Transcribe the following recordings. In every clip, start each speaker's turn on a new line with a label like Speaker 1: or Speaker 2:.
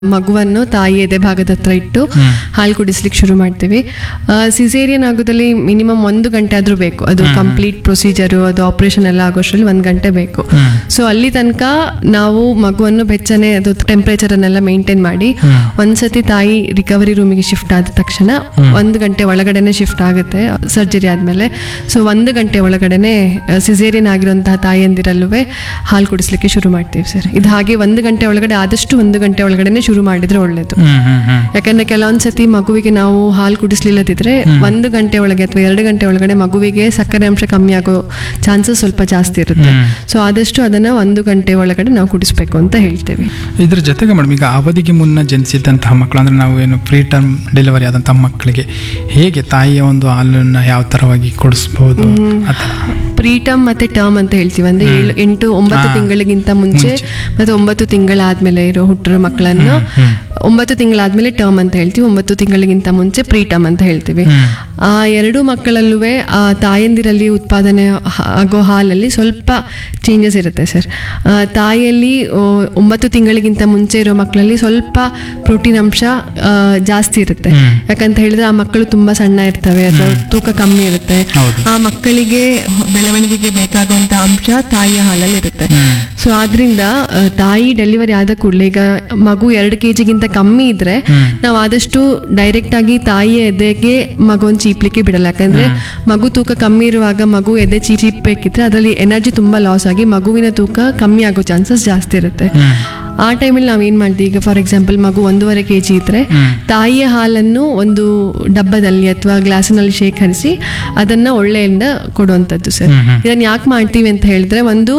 Speaker 1: ಮಗುವನ್ನು ತಾಯಿ ಎದೆ ಭಾಗದ ಹತ್ರ ಇಟ್ಟು ಹಾಲು ಕುಡಿಸ್ಲಿಕ್ಕೆ ಶುರು ಮಾಡ್ತೀವಿ ಸಿಸೇರಿಯನ್ ಆಗೋದಲ್ಲಿ ಮಿನಿಮಮ್ ಒಂದು ಗಂಟೆ ಆದ್ರೂ ಬೇಕು ಅದು ಕಂಪ್ಲೀಟ್ ಪ್ರೊಸೀಜರು ಅದು ಆಪರೇಷನ್ ಎಲ್ಲ ಆಗೋಷ್ಟ್ರಲ್ಲಿ ಒಂದು ಗಂಟೆ ಬೇಕು ಸೊ ಅಲ್ಲಿ ತನಕ ನಾವು ಮಗುವನ್ನು ಬೆಚ್ಚನೆ ಅದು ಟೆಂಪರೇಚರ್ ಅನ್ನೆಲ್ಲ ಮೇಂಟೈನ್ ಮಾಡಿ ಒಂದ್ಸತಿ ತಾಯಿ ರಿಕವರಿ ರೂಮಿಗೆ ಶಿಫ್ಟ್ ಆದ ತಕ್ಷಣ ಒಂದು ಗಂಟೆ ಒಳಗಡೆನೆ ಶಿಫ್ಟ್ ಆಗುತ್ತೆ ಸರ್ಜರಿ ಆದ್ಮೇಲೆ ಸೊ ಒಂದು ಗಂಟೆ ಒಳಗಡೆನೆ ಸಿಸೇರಿಯನ್ ಆಗಿರುವಂತಹ ತಾಯಿಯಂದಿರಲ್ಲೂ ಹಾಲು ಕುಡಿಸ್ಲಿಕ್ಕೆ ಶುರು ಮಾಡ್ತೀವಿ ಸರ್ ಇದು ಹಾಗೆ ಒಂದು ಗಂಟೆ ಒಳಗಡೆ ಆದಷ್ಟು ಒಂದು ಗಂಟೆ ಒಳಗಡೆನೆ ಶುರು ಮಾಡಿದ್ರೆ ಒಳ್ಳೇದು
Speaker 2: ಹ್ಮ್ ಹ್ಮ್ ಹ್ಮ್
Speaker 1: ಯಾಕಂದ್ರೆ ಕೆಲವೊಂದ್ಸತಿ ಮಗುವಿಗೆ ನಾವು ಹಾಲು ಕುಡಿಸ್ಲಿಲ್ಲದಿದ್ರೆ ಒಂದು ಗಂಟೆ ಒಳಗೆ ಅಥವಾ ಎರಡು ಗಂಟೆ ಒಳಗಡೆ ಮಗುವಿಗೆ ಸಕ್ಕರೆ ಅಂಶ ಕಮ್ಮಿ ಆಗೋ ಚಾನ್ಸಸ್ ಸ್ವಲ್ಪ ಜಾಸ್ತಿ ಇರುತ್ತೆ ಸೊ ಆದಷ್ಟು ಅದನ್ನ ಒಂದು ಗಂಟೆ ಒಳಗಡೆ ನಾವು ಕುಡಿಸ್ಬೇಕು ಅಂತ ಹೇಳ್ತೇವೆ
Speaker 2: ಇದ್ರ ಜೊತೆಗೆ ಮೇಡಮ್ ಈಗ ಅವಧಿಗೆ ಮುನ್ನ ಜನಿಸಿದಂತಹ ಮಕ್ಕಳು ಅಂದ್ರೆ ನಾವು ಏನು ಪ್ರೀ ಟರ್ಮ್ ಡೆಲಿವರಿ ಆದಂತಹ ಮಕ್ಕಳಿಗೆ ಹೇಗೆ ತಾಯಿಯ ಒಂದು ಹಾಲನ್ನ ಯಾವ ತರವಾಗಿ ಕೊಡಿಸ್ಬೋದು ಅಥವಾ
Speaker 1: ಪ್ರೀಟರ್ಮ್ ಮತ್ತೆ ಟರ್ಮ್ ಅಂತ ಹೇಳ್ತೀವಿ ಅಂದ್ರೆ ಏಳು ಎಂಟು ಒಂಬತ್ತು
Speaker 2: ಹಾ.
Speaker 1: ತಿಂಗಳಿಗಿಂತ ಮುಂಚೆ ಮತ್ತೆ ಒಂಬತ್ತು ತಿಂಗಳಾದ್ಮೇಲೆ ಇರೋ ಹುಟ್ಟಿರೋ ಮಕ್ಕಳನ್ನು ಒಂಬತ್ತು ತಿಂಗಳಾದ್ಮೇಲೆ ಟರ್ಮ್ ಅಂತ ಹೇಳ್ತೀವಿ ಒಂಬತ್ತು ತಿಂಗಳಿಗಿಂತ ಮುಂಚೆ ಪ್ರೀಟರ್ಮ್ ಅಂತ ಹೇಳ್ತೀವಿ
Speaker 2: ಹ್ಮ್.
Speaker 1: ಆ ಎರಡು ಮಕ್ಕಳಲ್ಲೂ ಆ ತಾಯಂದಿರಲ್ಲಿ ಉತ್ಪಾದನೆ ಹ- ಆಗೋ ಹಾಲಲ್ಲಿ ಸ್ವಲ್ಪ ಚೇಂಜಸ್ ಇರುತ್ತೆ ಸರ್ ತಾಯಿಯಲ್ಲಿ ಆ, ಒಂಬತ್ತು ತಿಂಗಳಿಗಿಂತ ಮುಂಚೆ ಇರೋ ಮಕ್ಕಳಲ್ಲಿ ಸ್ವಲ್ಪ ಪ್ರೋಟೀನ್ ಅಂಶ ಆ, ಜಾಸ್ತಿ ಇರುತ್ತೆ
Speaker 2: ಹ್ಮ್.
Speaker 1: ಯಾಕಂತ ಹೇಳಿದ್ರೆ ಆ ಮಕ್ಕಳು ತುಂಬಾ ಸಣ್ಣ ಇರ್ತವೆ ಅಥವಾ ತೂಕ ಕಮ್ಮಿ ಇರುತ್ತೆ
Speaker 2: ಹೌದು.
Speaker 1: ಆ ಮಕ್ಕಳಿಗೆ ಬೆಳವಣಿಗೆಗೆ ಬೇಕಾಗುವಂತ ಅಂಶ ತಾಯಿಯ ಹಾಲಲ್ಲಿ ಇರುತ್ತೆ
Speaker 2: ಹ್ಮ್.
Speaker 1: ಸೊ ಆದ್ರಿಂದ ಆ, ತಾಯಿ ಡೆಲಿವರಿ ಆದ ಕೂಡಲೇ ಈಗ ಮಗು ಎರಡು ಕೆ ಜಿಗಿಂತ ಕಮ್ಮಿ ಇದ್ರೆ
Speaker 2: ಹ್ಮ್.
Speaker 1: ನಾವು ಆದಷ್ಟು ಡೈರೆಕ್ಟ್ ಆಗಿ ತಾಯಿಯ ಎದೆಗೆ ಮಗುವನ್ನು ಚೀಪ್ಲಿಕ್ಕೆ ಬಿಡಲ್ಲ ಯಾಕಂದ್ರೆ ಮಗು ತೂಕ ಕಮ್ಮಿ ಇರುವಾಗ ಮಗು ಎದೆ ಚೀ ಚೀಪ್ಬೇಕಿದ್ರೆ ಅದರಲ್ಲಿ ಎನರ್ಜಿ ತುಂಬಾ ಲಾಸ್ ಆಗಿ ಮಗುವಿನ ತೂಕ ಕಮ್ಮಿ ಆಗೋ ಚಾನ್ಸಸ್ ಜಾಸ್ತಿ ಇರುತ್ತೆ
Speaker 2: ಹ್ಮ್.
Speaker 1: ಆ ಟೈಮಲ್ಲಿ ನಾವು ಏನ್ ಮಾಡ್ತೀವಿ ಈಗ ಫಾರ್ ಎಕ್ಸಾಂಪಲ್ ಮಗು ಒಂದೂವರೆ ಕೆ ಜಿ ಇದ್ರೆ
Speaker 2: ಹ್ಮ್.
Speaker 1: ತಾಯಿಯ ಹಾಲನ್ನು ಒಂದು ಡಬ್ಬದಲ್ಲಿ ಅಥವಾ ಗ್ಲಾಸಿನಲ್ಲಿ ಶೇಖರಿಸಿ ಅದನ್ನ ಒಳ್ಳೆಯಿಂದ ಕೊಡುವಂಥದ್ದು ಸರ್
Speaker 2: ಹ್ಮ್, ಹ್ಮ್.
Speaker 1: ಇದನ್ನ ಯಾಕೆ ಮಾಡ್ತೀವಿ ಅಂತ ಹೇಳಿದ್ರೆ ಒಂದು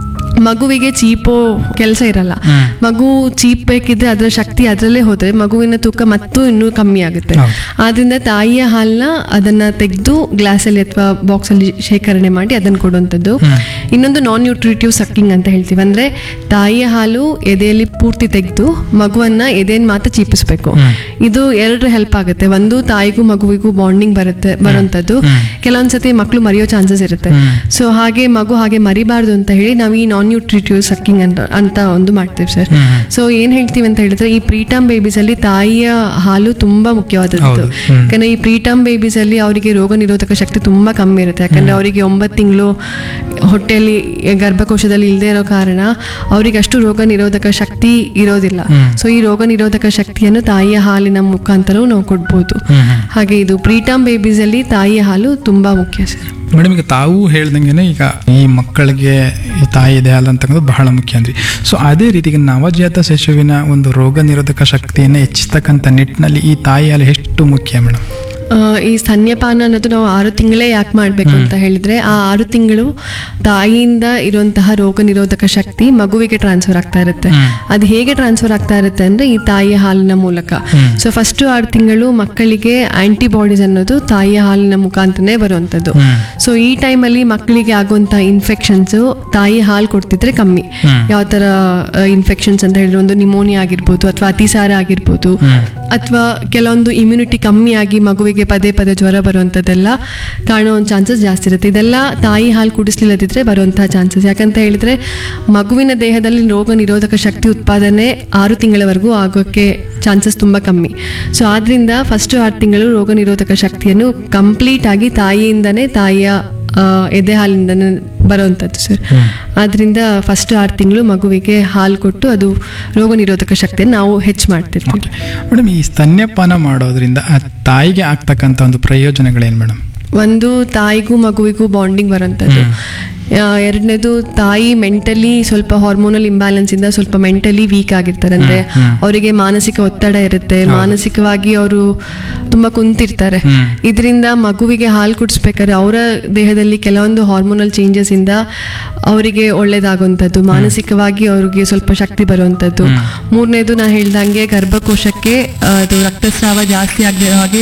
Speaker 1: ಮಗುವಿಗೆ ಚೀಪೋ ಕೆಲಸ ಇರಲ್ಲ
Speaker 2: ಹ್ಮ್.
Speaker 1: ಮಗು ಚೀಪ್ ಬೇಕಿದ್ರೆ ಅದರ ಶಕ್ತಿ ಅದರಲ್ಲೇ ಹೋದ್ರೆ ಮಗುವಿನ ತೂಕ ಮತ್ತೂ ಇನ್ನೂ ಕಮ್ಮಿ ಆಗುತ್ತೆ
Speaker 2: ಹೌದು.
Speaker 1: ಆದ್ರಿಂದ ತಾಯಿಯ ಹಾಲನ್ನ ಅದನ್ನ ತೆಗೆದು ಗ್ಲಾಸಲ್ಲಿ ಅಥವಾ ಬಾಕ್ಸ್ ಅಲ್ಲಿ ಶೇಖರಣೆ ಮಾಡಿ ಅದನ್ನ ಕೊಡುವಂಥದ್ದು ಇನ್ನೊಂದು ನಾನ್ ನ್ಯೂಟ್ರಿಟಿವ್ ಸಕ್ಕಿಂಗ್ ಅಂತ ಹೇಳ್ತೀವಿ ಅಂದ್ರೆ ತಾಯಿಯ ಹಾಲು ಎದೆಯಲ್ಲಿ ಪೂರ್ತಿ ತೆಗೆದು ಮಗುವನ್ನ ಎದೆಯನ್ನು ಮಾತ್ರ ಚೀಪಿಸ್ಬೇಕು ಇದು ಎರಡು ಹೆಲ್ಪ್ ಆಗುತ್ತೆ ಒಂದು ತಾಯಿಗೂ ಮಗುವಿಗೂ ಬಾಂಡಿಂಗ್ ಬರುತ್ತೆ ಬರುವಂಥದ್ದು ಕೆಲವೊಂದ್ಸತಿ ಮಕ್ಕಳು ಮರೆಯೋ ಚಾನ್ಸಸ್ ಇರುತ್ತೆ ಸೊ ಹಾಗೆ ಮಗು ಹಾಗೆ ಮರಿಬಾರ್ದು ಅಂತ ಹೇಳಿ ನಾವು ಈ ನಾನ್ ನ್ಯೂಟ್ರಿಟಿವ್ ಸಕ್ಕಿಂಗ್ ಅಂತ ಅಂತ ಒಂದು ಮಾಡ್ತೀವಿ ಸರ್ ಸೊ ಏನ್ ಹೇಳ್ತೀವಿ ಅಂತ ಹೇಳಿದ್ರೆ ಈ ಪ್ರೀಟಮ್ ಬೇಬೀಸ್ ಅಲ್ಲಿ ತಾಯಿಯ ಹಾಲು ತುಂಬಾ ಮುಖ್ಯವಾದದ್ದು
Speaker 2: ಹೌದು. ಹ್ಮ್.
Speaker 1: ಯಾಕಂದ್ರೆ ಈ ಪ್ರೀಟಮ್ ಬೇಬೀಸ್ ಅಲ್ಲಿ ಅವರಿಗೆ ರೋಗ ನಿರೋಧಕ ಶಕ್ತಿ ತುಂಬಾ ಕಮ್ಮಿ ಇರುತ್ತೆ ಯಾಕಂದ್ರೆ ಅವರಿಗೆ ಒಂಬತ್ತು ತಿಂಗಳು ಹೊಟ್ಟೆಯಲ್ಲಿ ಗರ್ಭಕೋಶದಲ್ಲಿ ಇಲ್ಲದೆ ಇರೋ ಕಾರಣ ಅವರಿಗೆ ಅಷ್ಟು ರೋಗ ನಿರೋಧಕ ಶಕ್ತಿ ಇರೋದಿಲ್ಲ ಸೊ ಈ ರೋಗ ನಿರೋಧಕ ಶಕ್ತಿಯನ್ನು ತಾಯಿಯ ಹಾಲಿನ ಮುಖಾಂತರವೂ ನಾವು ಕೊಡ್ಬೋದು
Speaker 2: ಹ್ಮ್, ಹ್ಮ್.
Speaker 1: ಹಾಗೆ ಇದು ಪ್ರೀಟಮ್ ಬೇಬೀಸ್ ಅಲ್ಲಿ ತಾಯಿಯ ಹಾಲು ತುಂಬಾ ಮುಖ್ಯ ಸರ್
Speaker 2: ಮೇಡಮ್ ಈಗ ತಾವು ಹೇಳ್ದಂಗೆನೆ ಈಗ ಈ ಮಕ್ಕಳಿಗೆ ಈ ತಾಯಿ ಇದೆ ಹಾಲು ಅಂತಕ್ಕಂಥದ್ದು ಬಹಳ ಮುಖ್ಯ ಅಂದ್ರಿ ಸೊ ಅದೇ ರೀತಿ ಈಗ ನವಜಾತ ಶಿಶುವಿನ ಒಂದು ರೋಗ ನಿರೋಧಕ ಶಕ್ತಿಯನ್ನು ಹೆಚ್ಚಿಸ್ತಕ್ಕಂಥ ನಿಟ್ಟಿನಲ್ಲಿ ಈ ತಾಯಿ ಹಾಲು ಎಷ್ಟು ಮುಖ್ಯ ಮೇಡಮ್
Speaker 1: ಆ, ಈ ಸ್ತನ್ಯಪಾನ ಅನ್ನೋದು ನಾವು ಆರು ತಿಂಗಳೇ ಯಾಕೆ ಮಾಡಬೇಕು ಅಂತ ಹೇಳಿದ್ರೆ ಆ ಆರು ತಿಂಗಳು ತಾಯಿಯಿಂದ ಇರುವಂತಹ ರೋಗ ನಿರೋಧಕ ಶಕ್ತಿ ಮಗುವಿಗೆ ಟ್ರಾನ್ಸ್ಫರ್ ಆಗ್ತಾ ಇರುತ್ತೆ ಅದು ಹೇಗೆ ಟ್ರಾನ್ಸ್ಫರ್ ಆಗ್ತಾ ಇರುತ್ತೆ ಅಂದ್ರೆ ಈ ತಾಯಿಯ ಹಾಲಿನ ಮೂಲಕ ಸೊ ಫಸ್ಟ್ ಆರು ತಿಂಗಳು ಮಕ್ಕಳಿಗೆ ಆಂಟಿಬಾಡೀಸ್ ಅನ್ನೋದು ತಾಯಿಯ ಹಾಲಿನ ಮುಖಾಂತರನೇ ಬರುವಂಥದ್ದು ಸೊ ಈ ಟೈಮಲ್ಲಿ ಮಕ್ಕಳಿಗೆ ಆಗುವಂತ ಇನ್ಫೆಕ್ಷನ್ಸ್ ತಾಯಿ ಹಾಲು ಕೊಡ್ತಿದ್ರೆ ಕಮ್ಮಿ ಯಾವ ತರ ಇನ್ಫೆಕ್ಷನ್ಸ್ ಅಂತ ಹೇಳಿದ್ರೆ ಒಂದು ನಿಮೋನಿಯಾ ಆಗಿರ್ಬೋದು ಅಥವಾ ಅತಿಸಾರ ಆಗಿರ್ಬೋದು ಅಥವಾ ಕೆಲವೊಂದು ಇಮ್ಯುನಿಟಿ ಕಮ್ಮಿ ಆಗಿ ಮಗುವಿಗೆ ಪದೇ ಪದೇ ಜ್ವರ ಬರುವಂಥದ್ದೆಲ್ಲ ಕಾಣೋ ಒಂದು ಚಾನ್ಸಸ್ ಜಾಸ್ತಿ ಇರುತ್ತೆ ಇದೆಲ್ಲ ತಾಯಿ ಹಾಲು ಕುಡಿಸ್ಲಿಲ್ಲದಿದ್ರೆ ಬರುವಂತಹ ಚಾನ್ಸಸ್ ಯಾಕಂತ ಹೇಳಿದ್ರೆ ಮಗುವಿನ ದೇಹದಲ್ಲಿ ರೋಗ ನಿರೋಧಕ ಶಕ್ತಿ ಉತ್ಪಾದನೆ ಆರು ತಿಂಗಳವರೆಗೂ ಆಗೋಕ್ಕೆ ಚಾನ್ಸಸ್ ತುಂಬ ಕಮ್ಮಿ ಸೊ ಆದ್ರಿಂದ ಫಸ್ಟ್ ಆರು ತಿಂಗಳು ರೋಗ ನಿರೋಧಕ ಶಕ್ತಿಯನ್ನು ಕಂಪ್ಲೀಟ್ ಆಗಿ ತಾಯಿಯಿಂದನೇ ತಾಯಿಯ ಆ, ಎದೆ ಹಾಲಿಂದನೇ ಬರುವಂಥದ್ದು ಸರ್ ಆದ್ರಿಂದ ಫಸ್ಟ್ ಆರು ತಿಂಗಳು ಮಗುವಿಗೆ ಹಾಲು ಕೊಟ್ಟು ಅದು ರೋಗ ನಿರೋಧಕ ಶಕ್ತಿಯನ್ನು ನಾವು ಹೆಚ್ಚು ಮಾಡ್ತಿರ್ತೀವಿ
Speaker 2: ಮೇಡಮ್ ಈ ಸ್ತನ್ಯಪಾನ ಮಾಡೋದ್ರಿಂದ ಆ ತಾಯಿಗೆ ಆಗ್ತಕ್ಕಂಥ ಒಂದು ಪ್ರಯೋಜನಗಳೇನು ಮೇಡಮ್
Speaker 1: ಒಂದು ತಾಯಿಗೂ ಮಗುವಿಗೂ ಬಾಂಡಿಂಗ್ ಬರೋಂಥದ್ದು ಆ, ಎರಡನೇದು ತಾಯಿ ಮೆಂಟಲಿ ಸ್ವಲ್ಪ ಹಾರ್ಮೋನಲ್ ಇಂಬ್ಯಾಲೆನ್ಸ್ ಇಂದ ಸ್ವಲ್ಪ ಮೆಂಟಲಿ ವೀಕ್ ಆಗಿರ್ತಾರೆ ಅಂದ್ರೆ ಅವರಿಗೆ ಮಾನಸಿಕ ಒತ್ತಡ ಇರುತ್ತೆ ಮಾನಸಿಕವಾಗಿ ಅವರು ತುಂಬಾ ಕುಂತಿರ್ತಾರೆ ಇದರಿಂದ ಮಗುವಿಗೆ ಹಾಲು ಕುಡಿಸ್ಬೇಕಾದ್ರೆ ಅವರ ದೇಹದಲ್ಲಿ ಕೆಲವೊಂದು ಹಾರ್ಮೋನಲ್ ಚೇಂಜಸ್ ಇಂದ ಅವರಿಗೆ ಒಳ್ಳೇದಾಗುವಂಥದ್ದು ಮಾನಸಿಕವಾಗಿ ಅವ್ರಿಗೆ ಸ್ವಲ್ಪ ಶಕ್ತಿ ಬರುವಂಥದ್ದು ಮೂರನೇದು ನಾ ಹೇಳ್ದಂಗೆ ಗರ್ಭಕೋಶಕ್ಕೆ ಆ, ಅದು ರಕ್ತಸ್ರಾವ ಜಾಸ್ತಿ ಆಗದಿರೋ ಹಾಗೆ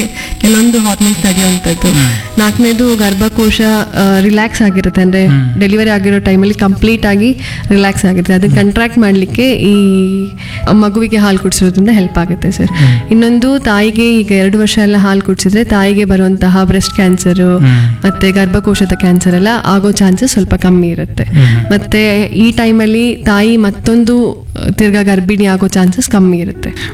Speaker 1: ಕೆಲವೊಂದು ಹಾರ್ಮೋನ್ಸ್ ತಡೆಯುವಂಥದ್ದು ನಾಲ್ಕನೇದು ಗರ್ಭಕೋಶ ರಿಲ್ಯಾಕ್ಸ್ ಆಗಿರುತ್ತೆ ಅಂದ್ರೆ ಡೆಲಿವರಿ ಆಗಿರೋ ಟೈಮಲ್ಲಿ ಕಂಪ್ಲೀಟ್ ಆಗಿ ರಿಲ್ಯಾಕ್ಸ್ ಆಗಿರುತ್ತೆ ಅದನ್ನ ಕಂಟ್ರಾಕ್ಟ್ ಮಾಡಲಿಕ್ಕೆ ಈ ಮಗುವಿಗೆ ಹಾಲು ಕುಡಿಸೋದ್ರಿಂದ ಹೆಲ್ಪ್ ಆಗುತ್ತೆ ಸರ್ ಇನ್ನೊಂದು ತಾಯಿಗೆ ಈಗ ಎರಡು ವರ್ಷ ಎಲ್ಲ ಹಾಲು ಕುಡಿಸಿದ್ರೆ ತಾಯಿಗೆ ಬರುವಂತಹ ಬ್ರೆಸ್ಟ್ ಕ್ಯಾನ್ಸರು ಮತ್ತೆ ಗರ್ಭಕೋಶದ ಕ್ಯಾನ್ಸರ್ ಎಲ್ಲ ಆಗೋ ಚಾನ್ಸಸ್ ಸ್ವಲ್ಪ ಕಮ್ಮಿ ಇರುತ್ತೆ ಮತ್ತೆ ಈ ಟೈಮಲ್ಲಿ ತಾಯಿ ಮತ್ತೊಂದು ಅಹ್, ತಿರ್ಗಾ ಗರ್ಭಿಣಿ ಆಗೋ ಚಾನ್ಸಸ್ ಕಮ್ಮಿ ಇರುತ್ತೆ